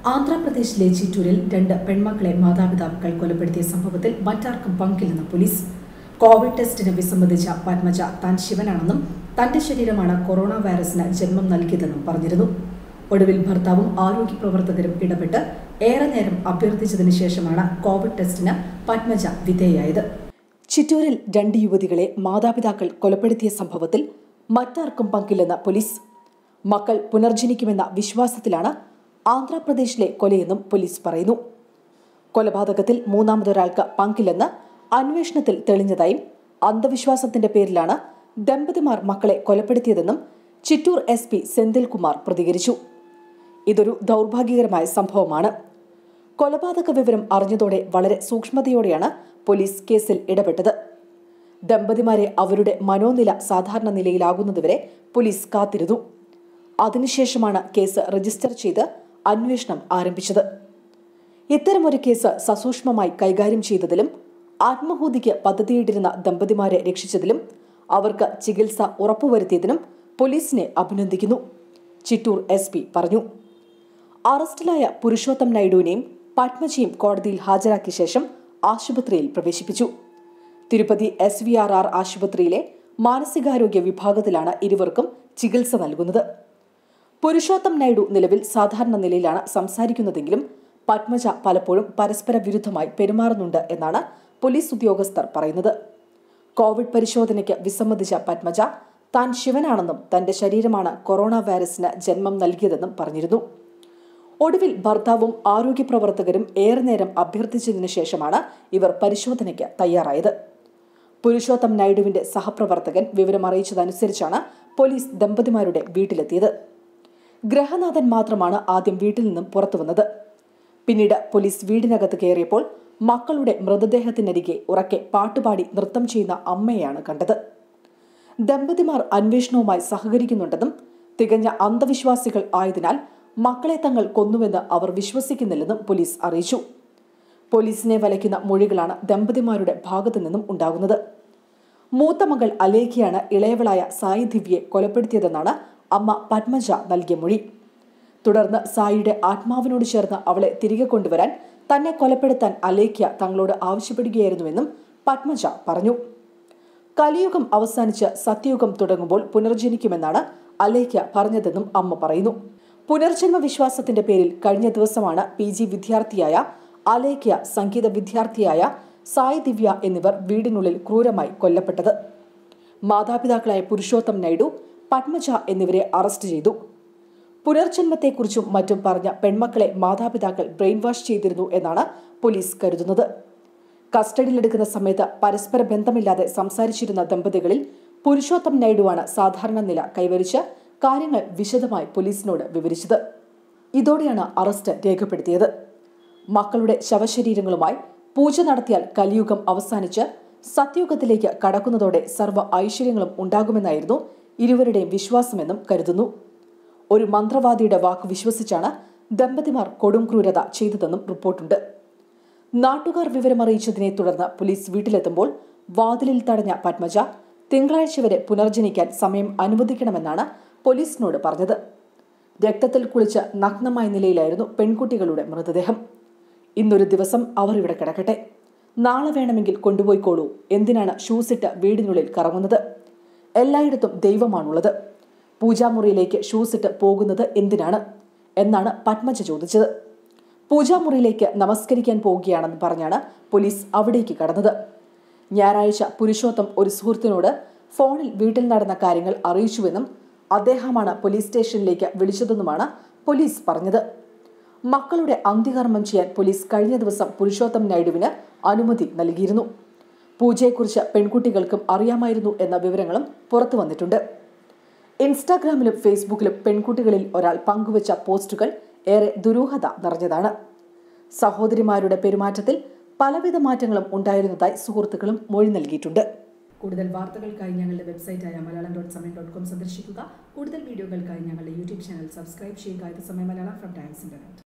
ആന്ധ്രാപ്രദേശിലെ ചിറ്റൂരിൽ രണ്ട് പെൺമക്കളെ മാതാപിതാക്കൾ കൊലപ്പെടുത്തിയ സംഭവത്തിൽ മറ്റാർക്കും പങ്കില്ലെന്ന് പോലീസ് കോവിഡ് ടെസ്റ്റിന് വിസമ്മതിച്ച പത്മജ താൻ ശിവനാണെന്നും തന്റെ ശരീരമാണ് കൊറോണ വൈറസിന് ജന്മം നൽകിയതെന്നും പറഞ്ഞിരുന്നു ഒടുവിൽ ഭർത്താവും ആരോഗ്യ പ്രവർത്തകരും ഇടപെട്ട് ഏറെ നേരം അഭ്യർത്ഥിച്ചതിനു ശേഷമാണ് കോവിഡ് ടെസ്റ്റിന് പത്മജ വിധേയായത് ചിറ്റൂരിൽ രണ്ട് യുവതികളെ മാതാപിതാക്കൾ കൊലപ്പെടുത്തിയ സംഭവത്തിൽ മറ്റാർക്കും പങ്കില്ലെന്ന് പോലീസ് മക്കൾ പുനർജനിക്കുമെന്ന വിശ്വാസത്തിലാണ് ആന്ധ്രാപ്രദേശിലെ കൊലയെന്നും പോലീസ് പറയുന്നു കൊലപാതകത്തിൽ മൂന്നാമതൊരാൾക്ക് പങ്കില്ലെന്ന് അന്വേഷണത്തിൽ തെളിഞ്ഞതായും അന്ധവിശ്വാസത്തിന്റെ പേരിലാണ് ദമ്പതിമാർ മക്കളെ കൊലപ്പെടുത്തിയതെന്നും ചിറ്റൂർ എസ് പി സെന്തിൽകുമാർ പ്രതികരിച്ചു ഇതൊരു ദൗർഭാഗ്യകരമായ സംഭവമാണ് കൊലപാതക വിവരം അറിഞ്ഞതോടെ വളരെ സൂക്ഷ്മതയോടെയാണ് പോലീസ് കേസിൽ ഇടപെട്ടത് ദമ്പതിമാരെ അവരുടെ മനോനില സാധാരണ നിലയിലാകുന്നതുവരെ പോലീസ് കാത്തിരുന്നു അതിനുശേഷമാണ് കേസ് രജിസ്റ്റർ ചെയ്ത് അന്വേഷണം ആരംഭിച്ചത് ഇത്തരമൊരു കേസ് സസൂക്ഷ്മമായി കൈകാര്യം ചെയ്തതിലും ആത്മഹൂതിക്ക് പദ്ധതിയിട്ടിരുന്ന ദമ്പതിമാരെ രക്ഷിച്ചതിലും അവർക്ക് ചികിത്സ ഉറപ്പുവരുത്തിയതിനും പോലീസിനെ അഭിനന്ദിക്കുന്നു ചിറ്റൂർ എസ് പി പറഞ്ഞു അറസ്റ്റിലായ പുരുഷോത്തം നായിഡുവിനെയും പത്മജിയും കോടതിയിൽ ഹാജരാക്കിയ ശേഷം ആശുപത്രിയിൽ പ്രവേശിപ്പിച്ചു Tirupati S V R R ആശുപത്രിയിലെ മാനസികാരോഗ്യ വിഭാഗത്തിലാണ് ഇരുവർക്കും ചികിത്സ നൽകുന്നത് പുരുഷോത്തം നായിഡു നിലവിൽ സാധാരണ നിലയിലാണ് സംസാരിക്കുന്നതെങ്കിലും പത്മജ പലപ്പോഴും പരസ്പര വിരുദ്ധമായി പെരുമാറുന്നുണ്ട് എന്നാണ് പോലീസ് ഉദ്യോഗസ്ഥർ പറയുന്നത് കോവിഡ് പരിശോധനയ്ക്ക് വിസമ്മതിച്ച പത്മജ താൻ ശിവനാണെന്നും തന്റെ ശരീരമാണ് കൊറോണ വൈറസിന് ജന്മം നൽകിയതെന്നും പറഞ്ഞിരുന്നു ഒടുവിൽ ഭർത്താവും ആരോഗ്യ പ്രവർത്തകരും ഏറെ നേരം അഭ്യർത്ഥിച്ചതിനു ശേഷമാണ് ഇവർ പരിശോധനയ്ക്ക് തയ്യാറായത് പുരുഷോത്തം നായിഡുവിന്റെ സഹപ്രവർത്തകൻ വിവരമറിയിച്ചതനുസരിച്ചാണ് പോലീസ് ദമ്പതിമാരുടെ വീട്ടിലെത്തിയത് ഗ്രഹനാഥൻ മാത്രമാണ് ആദ്യം വീട്ടിൽ നിന്നും പുറത്തുവന്നത് പിന്നീട് പോലീസ് വീടിനകത്ത് കയറിയപ്പോൾ മക്കളുടെ മൃതദേഹത്തിനരികെ ഉറക്കെ പാട്ടുപാടി നൃത്തം ചെയ്യുന്ന അമ്മയെയാണ് കണ്ടത് ദമ്പതിമാർ അന്വേഷണവുമായി സഹകരിക്കുന്നുണ്ടെന്നും തികഞ്ഞ അന്ധവിശ്വാസികൾ ആയതിനാൽ മക്കളെ തങ്ങൾ കൊന്നുവെന്ന് അവർ വിശ്വസിക്കുന്നില്ലെന്നും പോലീസ് അറിയിച്ചു പോലീസിനെ വലയ്ക്കുന്ന മൊഴികളാണ് ദമ്പതിമാരുടെ ഭാഗത്തു നിന്നും ഉണ്ടാകുന്നത് മൂത്ത മകൾ അലേഖയാണ് ഇളയവളായ സായി ദിവ്യയെ കൊലപ്പെടുത്തിയതെന്നാണ് അമ്മ പത്മജ നൽകിയ മൊഴി തുടർന്ന് സായിയുടെ ആത്മാവിനോട് ചേർന്ന് അവളെ തിരികെ കൊണ്ടുവരാൻ തന്നെ കൊലപ്പെടുത്താൻ അലേഖ്യ തങ്ങളോട് ആവശ്യപ്പെടുകയായിരുന്നുവെന്നും പത്മജ പറഞ്ഞു കലിയുഗം അവസാനിച്ച് സത്യയുഗം തുടങ്ങുമ്പോൾ പുനർജനിക്കുമെന്നാണ് അലേഖ്യ പറഞ്ഞതെന്നും അമ്മ പറയുന്നു പുനർജന്മ വിശ്വാസത്തിന്റെ പേരിൽ കഴിഞ്ഞ ദിവസമാണ് പി ജി വിദ്യാർത്ഥിയായ അലേഖ്യ സംഗീത വിദ്യാർത്ഥിയായ സായി ദിവ്യ എന്നിവർ വീടിനുള്ളിൽ ക്രൂരമായി കൊല്ലപ്പെട്ടത് മാതാപിതാക്കളായ പുരുഷോത്തം നായിഡു പത്മജ എന്നിവരെ അറസ്റ്റ് ചെയ്തു പുനർജന്മത്തെക്കുറിച്ചും മറ്റും പറഞ്ഞ പെൺമക്കളെ മാതാപിതാക്കൾ ബ്രെയിൻ വാഷ് ചെയ്തിരുന്നു എന്നാണ് പോലീസ് കരുതുന്നത് കസ്റ്റഡിയിലെടുക്കുന്ന സമയത്ത് പരസ്പര ബന്ധമില്ലാതെ സംസാരിച്ചിരുന്ന ദമ്പതികളിൽ പുരുഷോത്തം നായിഡുവാണ് സാധാരണ നില കൈവരിച്ച് കാര്യങ്ങൾ വിശദമായി പോലീസിനോട് വിവരിച്ചത് ഇതോടെയാണ് അറസ്റ്റ് രേഖപ്പെടുത്തിയത് മക്കളുടെ ശവശരീരങ്ങളുമായി പൂജ നടത്തിയാൽ കലിയുഗം അവസാനിച്ച് സത്യയുഗത്തിലേക്ക് കടക്കുന്നതോടെ സർവ്വ ഐശ്വര്യങ്ങളും ഉണ്ടാകുമെന്നായിരുന്നു ഇരുവരുടെയും വിശ്വാസമെന്നും കരുതുന്നു ഒരു മന്ത്രവാദിയുടെ വാക്ക് വിശ്വസിച്ചാണ് ദമ്പതിമാർ കൊടും ക്രൂരത ചെയ്തതെന്നും റിപ്പോർട്ടുണ്ട് നാട്ടുകാർ വിവരമറിയിച്ചതിനെ തുടർന്ന് പോലീസ് വീട്ടിലെത്തുമ്പോൾ വാതിലിൽ തടഞ്ഞ പത്മജ തിങ്കളാഴ്ച വരെ പുനർജനിക്കാൻ സമയം അനുവദിക്കണമെന്നാണ് പോലീസിനോട് പറഞ്ഞത് രക്തത്തിൽ കുളിച്ച് നഗ്നമായ നിലയിലായിരുന്നു പെൺകുട്ടികളുടെ മൃതദേഹം ഇന്നൊരു ദിവസം അവർ ഇവിടെ കിടക്കട്ടെ നാളെ വേണമെങ്കിൽ കൊണ്ടുപോയിക്കോളൂ എന്തിനാണ് ഷൂസിട്ട് വീടിനുള്ളിൽ കറങ്ങുന്നത് എല്ലായിടത്തും ദൈവമാണുള്ളത് പൂജാമുറിയിലേക്ക് ഷൂസിട്ട് പോകുന്നത് എന്തിനാണ് എന്നാണ് പത്മജ ചോദിച്ചത് പൂജാമുറിയിലേക്ക് നമസ്കരിക്കാൻ പോവുകയാണെന്ന് പറഞ്ഞാണ് പോലീസ് അവിടേക്ക് കടന്നത് ഞായറാഴ്ച പുരുഷോത്തം ഒരു സുഹൃത്തിനോട് ഫോണിൽ വീട്ടിൽ നടന്ന കാര്യങ്ങൾ അറിയിച്ചുവെന്നും അദ്ദേഹമാണ് പോലീസ് സ്റ്റേഷനിലേക്ക് വിളിച്ചതെന്നുമാണ് പോലീസ് പറഞ്ഞത് മക്കളുടെ അന്ത്യകർമ്മം ചെയ്യാൻ പോലീസ് കഴിഞ്ഞ ദിവസം പുരുഷോത്തം നായിഡുവിന് അനുമതി നൽകിയിരുന്നു പൂജയെക്കുറിച്ച് പെൺകുട്ടികൾക്കും അറിയാമായിരുന്നു എന്ന വിവരങ്ങളും പുറത്തു വന്നിട്ടുണ്ട് ഇൻസ്റ്റാഗ്രാമിലും ഫേസ്ബുക്കിലും പെൺകുട്ടികളിൽ ഒരാൾ പങ്കുവച്ച പോസ്റ്റുകൾ ഏറെ ദുരൂഹത നിറഞ്ഞതാണ് സഹോദരിമാരുടെ പെരുമാറ്റത്തിൽ പലവിധ മാറ്റങ്ങളും ഉണ്ടായിരുന്നതായി സുഹൃത്തുക്കളും മൊഴി നൽകിയിട്ടുണ്ട് കൂടുതൽ വാർത്തകൾക്കായി ഞങ്ങളുടെ വെബ്സൈറ്റായ Malayalam dot Samayam dot com സന്ദർശിക്കുക കൂടുതൽ വീഡിയോകൾക്കായി ഞങ്ങളുടെ യൂട്യൂബ് ചാനൽ സബ്സ്ക്രൈബ് ചെയ്യുക ഇത് സമയം മലയാളം ഫ്രം ടൈംസ് ഇന്റർനെറ്റ്